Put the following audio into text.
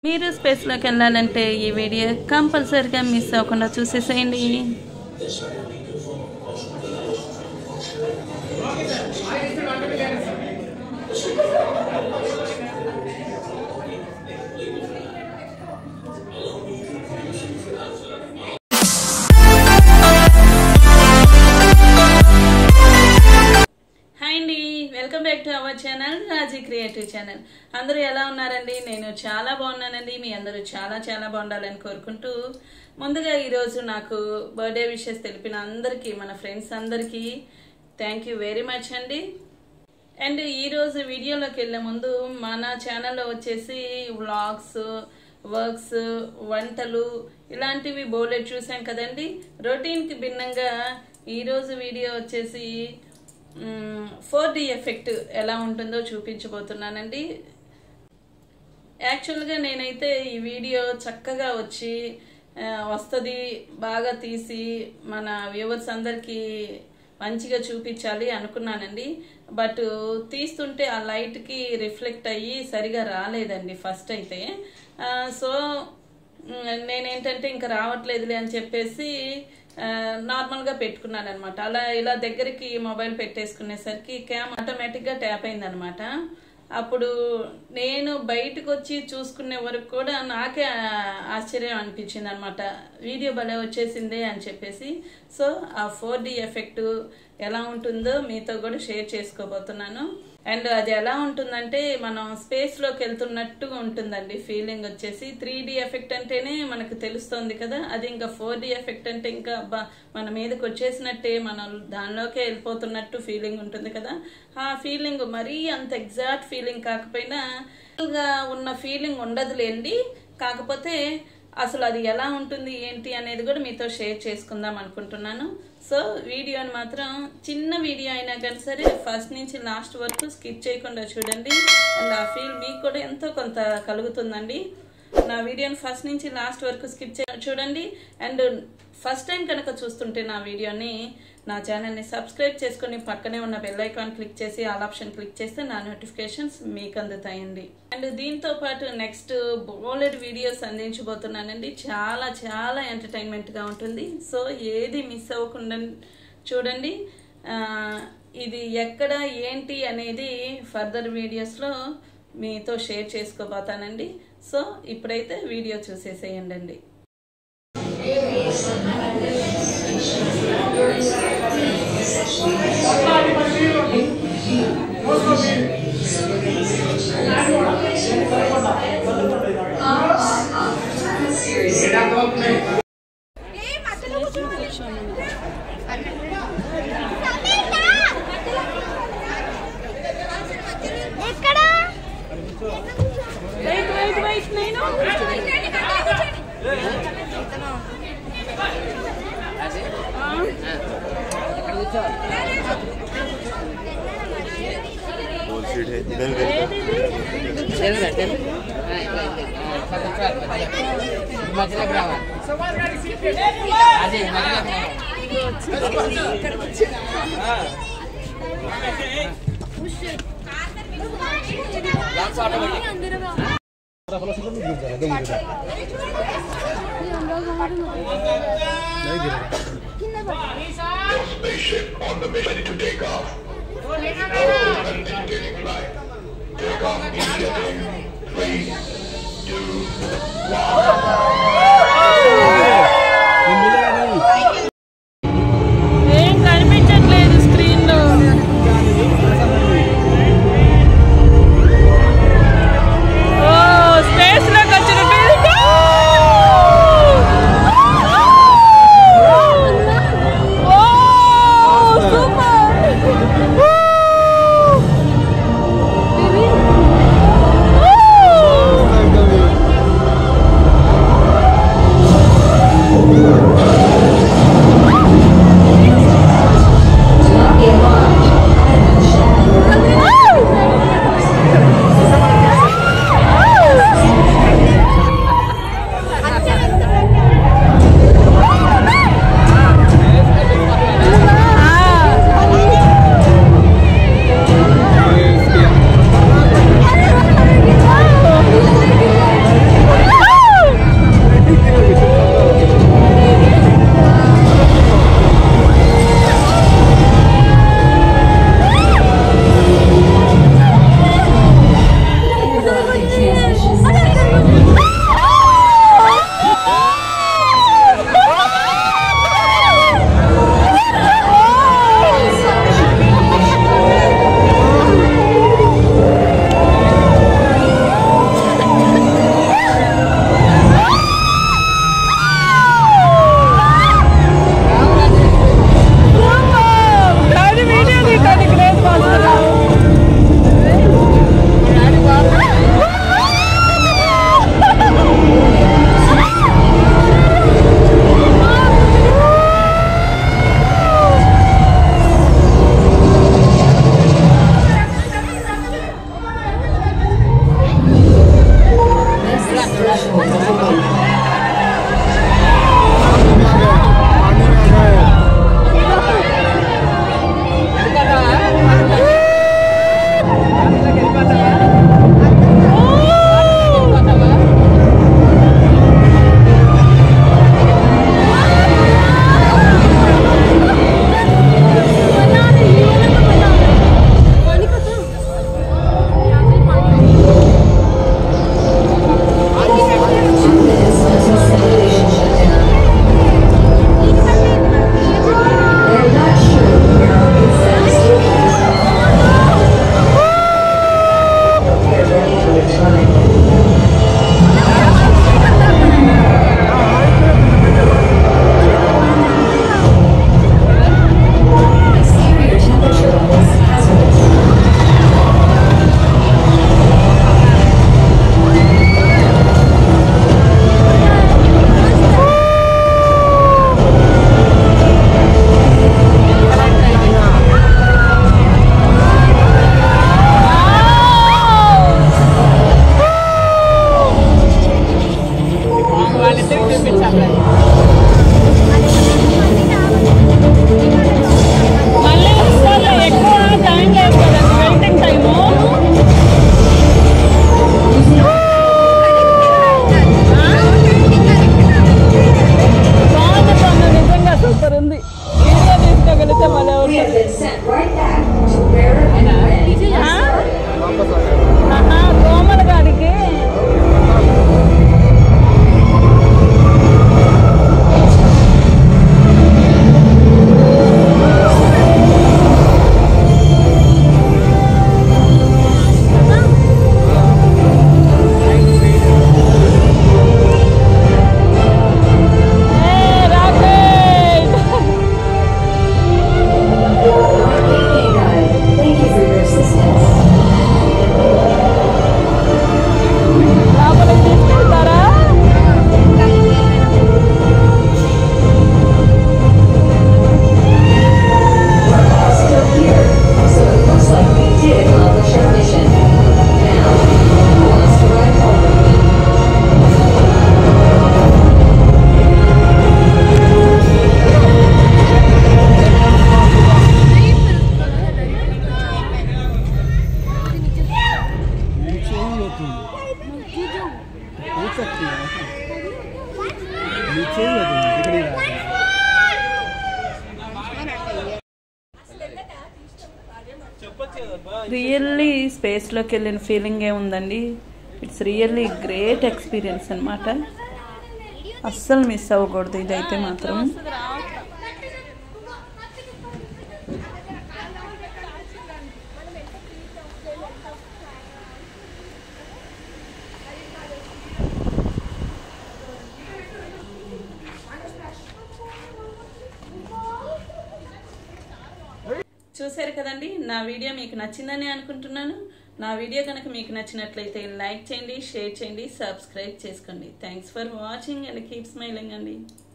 మీరు స్పేస్లోకి వెళ్ళాలంటే ఈ వీడియో కంపల్సరీగా మిస్ అవ్వకుండా చూసేసేయండి హాయ్ అండి welcome back to our channel Raji creative channel అందరూ ఎలా ఉన్నారండి నేను చాలా బాగున్నానండి మీ అందరూ చాలా చాలా బాగుండాలని కోరుకుంటూ ముందుగా ఈరోజు నాకు బర్త్డే విషెస్ తెలిపిన అందరికీ మన ఫ్రెండ్స్ అందరికీ థ్యాంక్ యూ వెరీ మచ్ అండి అండ్ ఈరోజు వీడియోలోకి వెళ్ళే ముందు మన ఛానల్లో వచ్చేసి వ్లాగ్స్ వర్క్స్ వంటలు ఇలాంటివి బోలెట్ చూసాం కదండి రొటీన్కి భిన్నంగా ఈరోజు వీడియో వచ్చేసి ఫోర్ డి ఎఫెక్ట్ ఎలా ఉంటుందో చూపించబోతున్నానండి యాక్చువల్గా నేనైతే ఈ వీడియో చక్కగా వచ్చి వస్తుంది బాగా తీసి మన వ్యూవర్స్ అందరికీ మంచిగా చూపించాలి అనుకున్నానండి బట్ తీస్తుంటే ఆ లైట్కి రిఫ్లెక్ట్ అయ్యి సరిగా రాలేదండి ఫస్ట్ అయితే సో నేనేంటంటే ఇంకా రావట్లేదులే అని చెప్పేసి నార్మల్గా పెట్టుకున్నాను అనమాట అలా ఇలా దగ్గరికి మొబైల్ పెట్టేసుకునేసరికి క్యామ్ ఆటోమేటిక్గా ట్యాప్ అయిందనమాట అప్పుడు నేను బయటకు వచ్చి చూసుకునే వరకు కూడా నాకే ఆశ్చర్యం అనిపించింది అనమాట వీడియో భలే వచ్చేసిందే అని చెప్పేసి సో ఆ ఫోర్ డి ఎఫెక్ట్ ఎలా ఉంటుందో మీతో కూడా షేర్ చేసుకోబోతున్నాను అండ్ అది ఎలా ఉంటుందంటే మనం స్పేస్లోకి వెళ్తున్నట్టుగా ఉంటుందండి ఫీలింగ్ వచ్చేసి త్రీ డి ఎఫెక్ట్ అంటేనే మనకు తెలుస్తుంది కదా అది ఇంకా ఫోర్ డి ఎఫెక్ట్ అంటే ఇంకా మన మీదకి వచ్చేసినట్టే మనం దానిలోకే వెళ్ళిపోతున్నట్టు ఫీలింగ్ ఉంటుంది కదా ఆ ఫీలింగ్ మరీ అంత ఎగ్జాక్ట్ ఫీలింగ్ కాకపోయినా ఉన్న ఫీలింగ్ ఉండదులేండి కాకపోతే అసలు అది ఎలా ఉంటుంది ఏంటి అనేది కూడా మీతో షేర్ చేసుకుందాం అనుకుంటున్నాను సో వీడియోని మాత్రం చిన్న వీడియో అయినా కానీ సరే ఫస్ట్ నుంచి లాస్ట్ వరకు స్కిప్ చేయకుండా చూడండి అండ్ ఆ ఫీల్ మీకు కూడా ఎంతో కొంత కలుగుతుందండి నా వీడియోని ఫస్ట్ నుంచి లాస్ట్ వరకు స్కిప్ చే చూడండి అండ్ ఫస్ట్ టైం కనుక చూస్తుంటే నా వీడియోని నా ఛానల్ని సబ్స్క్రైబ్ చేసుకుని పక్కనే ఉన్న బెల్ ఐకాన్ క్లిక్ చేసి ఆల్ ఆప్షన్ క్లిక్ చేస్తే నా నోటిఫికేషన్స్ మీకు అందుతాయండి అండ్ దీంతో పాటు నెక్స్ట్ బోలెడ్ వీడియోస్ అందించబోతున్నానండి చాలా చాలా ఎంటర్టైన్మెంట్గా ఉంటుంది సో ఏది మిస్ అవ్వకుండా చూడండి ఇది ఎక్కడ ఏంటి అనేది ఫర్దర్ వీడియోస్లో మీతో షేర్ చేసుకోబోతానండి సో ఇప్పుడైతే వీడియో చూసేసేయండి ఎక్కడ వెయిట్ వెయిట్ వెయిట్ నేను वो सीट है इधर गए మధ్యలోకి రావాలి అదే మధ్యలోకి రావాలి spaceship on the mission ready to take off. Engine getting flight. Take off immediately. Three, two, ఏం కనిపించట్లేదు స్క్రీన్ లో ఓ స్పేస్ లోకి వచ్చిన ఫీలింగ్ ఓ super Exterior temperature is hazardous. వాళ్ళిద్దరికి చూపించాలి మళ్ళీ వస్తాలే, ఎక్కువ టైం లేదు కదండి వెయిటింగ్ టైము బాగుంది బాగుంది నిజంగా సూపర్ ఉంది వీడియో తీసుకోగలిగితే మళ్ళీ We have been sent right back to where we went. కోమల గాడికి ఏ, rocket Hey guys, thank you for your assistance. లోపలికి తీసుకెళ్తారా We're all still here, so it looks like we did accomplish our mission. Now, who wants to ride home with me? नीचे ही हो तुम हो सकती है नीचे ही हो तुम दिख नहीं रहा है రియల్లీ స్పేస్లోకి వెళ్ళిన ఫీలింగ్ ఏ ఉందండి ఇట్స్ రియల్లీ గ్రేట్ ఎక్స్పీరియన్స్ అనమాట అస్సలు మిస్ అవ్వకూడదు ఇదైతే మాత్రం చూశారు కదండి నా వీడియో మీకు నచ్చిందని అనుకుంటున్నాను నా వీడియో కనుక మీకు నచ్చినట్లయితే లైక్ చేయండి షేర్ చేయండి సబ్స్క్రైబ్ చేసుకోండి thanks for watching and keep smiling అండి